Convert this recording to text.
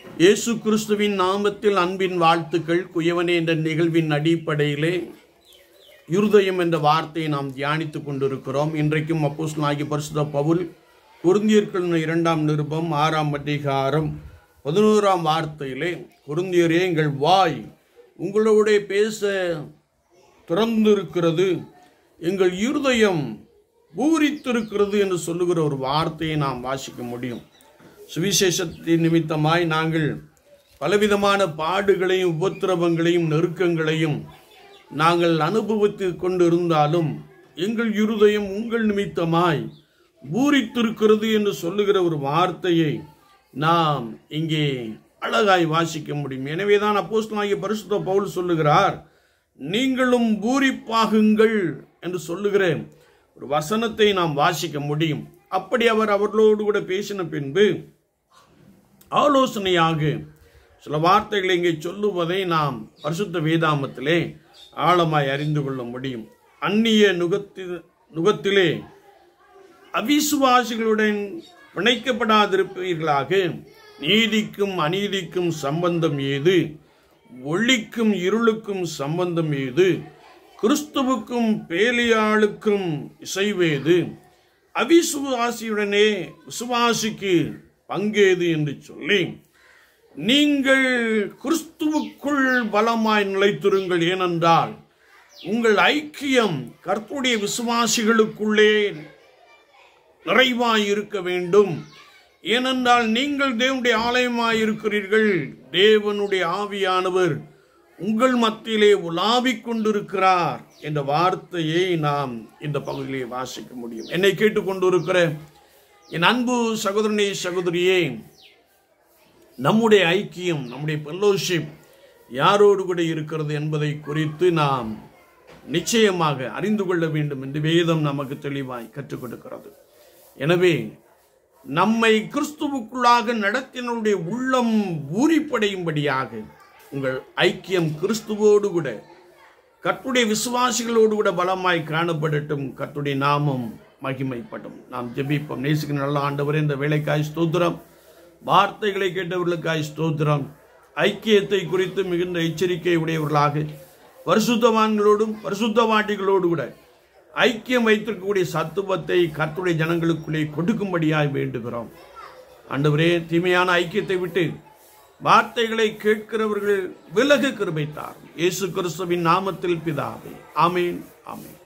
இயேசு கிறிஸ்துவின் நாமத்தில் அன்பின் வாழ்த்துக்கள் குயவனே என்ற நிகழ்வின் அடிப்படையிலே இருதயம் என்ற வார்த்தையை நாம் தியானித்துக் கொண்டிருக்கிறோம் இன்றைக்கும் அப்போஸ்தலனாகிய பரிசுத்த பவுல் குருந்தியர்கள் இரண்டாம் நிருபம் ஆறாம் அதிகாரம் பதினோராம் வார்த்தையிலே குருந்தியரே எங்கள் வாய் உங்களோட பேச திறந்திருக்கிறது எங்கள் இருதயம் பூரித்திருக்கிறது என்று சொல்லுகிற ஒரு வார்த்தையை நாம் வாசிக்க முடியும் சுவிசேஷத்தின் நிமித்தமாய் நாங்கள் பலவிதமான பாடுகளையும் உபத்திரவங்களையும் நெருக்கங்களையும் நாங்கள் அனுபவித்து கொண்டிருந்தாலும் எங்கள் இருதயம் உங்கள் நிமித்தமாய் பூரித்திருக்கிறது என்று சொல்லுகிற ஒரு வார்த்தையை நாம் இங்கே அழகாய் வாசிக்க முடியும் எனவேதான் அப்போஸ்தலனாகிய பரிசுத்த பவுல் சொல்லுகிறார் நீங்களும் பூரிப்பாகுங்கள் என்று சொல்லுகிற ஒரு வசனத்தை நாம் வாசிக்க முடியும் அப்படி அவர் அவர்களோடு கூட பேசின பின்பு ஆலோசனையாக சில வார்த்தைகளை இங்கே சொல்லுவதை நாம் பரிசுத்த வேதாமத்திலே ஆழமாய் அறிந்து கொள்ள முடியும் அந்நிய நுகத்தில் நுகத்திலே அவிசுவாசிகளுடன் பிணைக்கப்படாதிருப்பீர்களாக நீதிக்கும் அநீதிக்கும் சம்பந்தம் ஏது ஒளிக்கும் இருளுக்கும் சம்பந்தம் ஏது கிறிஸ்துவுக்கும் பேலியாளுக்கும் இசைவேது அவிசுவாசியுடனே விசுவாசிக்கு பங்கேது என்று சொல்லி நீங்கள் கிறிஸ்துவுக்குள் பலமாய் நிலைத்திருங்கள் ஏனென்றால் உங்கள் ஐக்கியம் கர்த்தருடைய விசுவாசிகளுக்குள்ளே நிறைவாய் இருக்க வேண்டும் ஏனென்றால் நீங்கள் தேவனுடைய ஆலயமாய் இருக்கிறீர்கள் தேவனுடைய ஆவியானவர் உங்கள் மத்தியிலே உலாவிக் கொண்டிருக்கிறார் என்ற வார்த்தையை நாம் இந்த பகுதியிலே வாசிக்க முடியும் என்னை கேட்டுக்கொண்டிருக்கிற என் அன்பு சகோதரனே சகோதரியே நம்முடைய ஐக்கியம் நம்முடைய ஃபெல்லோஷிப் யாரோடு கூட இருக்கிறது என்பதை குறித்து நாம் நிச்சயமாக அறிந்து கொள்ள வேண்டும் என்று வேதம் நமக்கு தெளிவாய் கற்றுக் கொடுக்கிறது எனவே நம்மை கிறிஸ்துவுக்குள்ளாக நடத்தினுடைய உள்ளம் பூரிப்படையும்படியாக உங்கள் ஐக்கியம் கிறிஸ்துவோடு கூட கர்த்துடைய விசுவாசிகளோடு கூட பலமாய் காணப்படட்டும் கர்த்துடைய நாமம் மகிமைப்படும் நாம் ஜெபிப்போம் நேசிக்கிற நல்ல ஆண்டவர் இந்த வேலைக்காய் ஸ்தோத்திரம் வார்த்தைகளை கேட்டவர்களுக்காய் ஸ்தோத்திரம் ஐக்கியத்தை குறித்து மிகுந்த எச்சரிக்கை உடையவர்களாக பரிசுத்தவான்களோடும் பரிசுத்தவாட்டிகளோடு கூட ஐக்கியம் வைத்திருக்கக்கூடிய சத்துவத்தை கர்த்துடைய ஜனங்களுக்குள்ளே கொடுக்கும்படியாய் வேண்டுகிறோம் ஆண்டவரே தீமையான ஐக்கியத்தை விட்டு வார்த்தைகளை கேட்கிறவர்கள் விலகு கிருபைத்தார் இயேசு கிறிஸ்துவின் நாமத்தில் பிதாவே ஆமேன் ஆமேன்